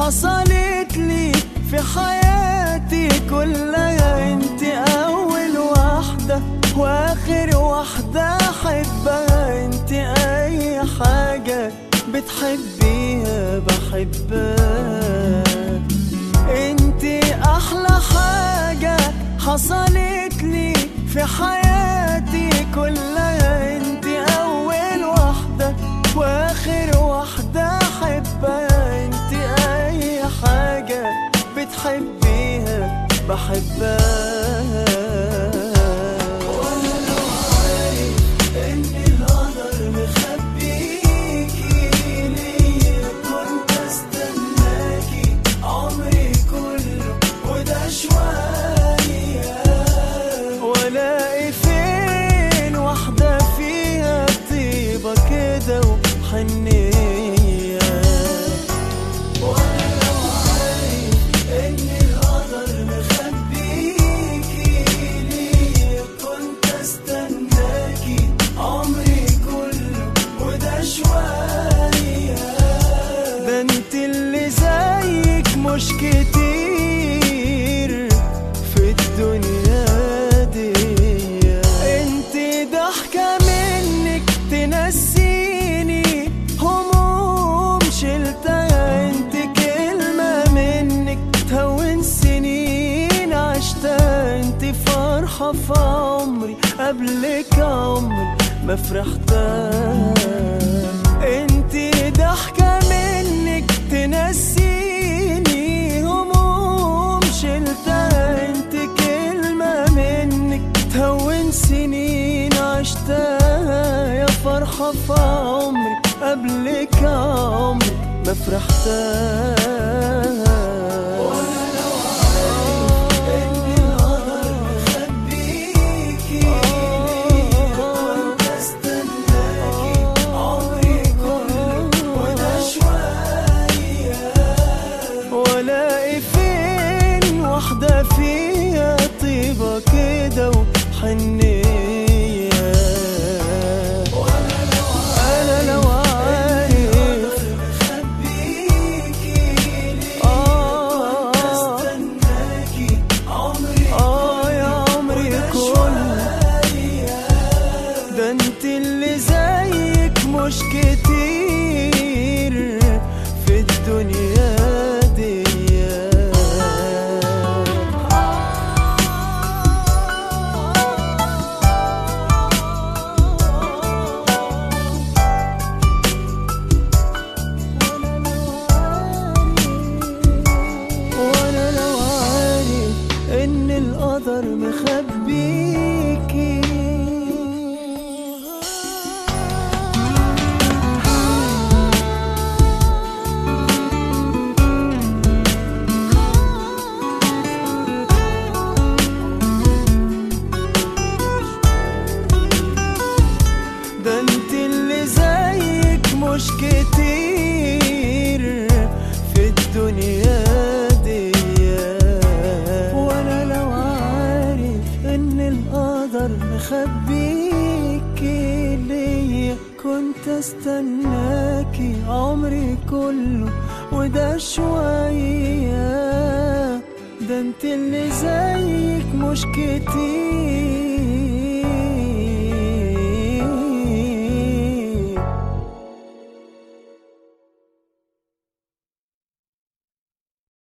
حصلت لي في حياتي كلها انت اول واحدة واخر واحدة احبها انت اي حاجة بتحبيها بحبها انت احلى حاجة حصلت لي في حياتي كلها انت اول واحدة واخر واحدة احبها انت اي حاجة بتحبيها بحبها وانا لو عارف ان القدر مخبيكي ليا كنت استناكي عمري كله وده شوية والاقي فين واحدة فيها طيبة كده وحنية وانا لو عارف ان القدر مخبيكي ليا كنت استناكي عمري كله وده شوية ده انت اللي زيك مش كتير في الدنيا دي انت ضحكة منك تنسيني هموم شلتها انت كلمة منك تهون سنين عشتها انت فرحة في عمري قبلك عمري ما فرحتها انت ضحكة منك تنسيني هموم شلتها انت كلمة منك تهون سنين عشتها يا فرحة في عمري قبلك عمري ما فرحتها وانا لو عارف ان القدر مخبيكي كنت استناكي عمري كله وده شوية والاقي فين واحدة فيها طيبة كده وحنية وانا لو انا لو عارف آه آه يا عمري كله ده انت اللي زيك مش كتير في الدنيا دي وانا لو عارف ان القدر مخبيكي ده انت اللي زيك مش كتير في الدنيا دي وانا لو عارف ان القدر مخبيكي ليا كنت استناكي عمري كله وده شوية ده انت اللي زيك مش كتير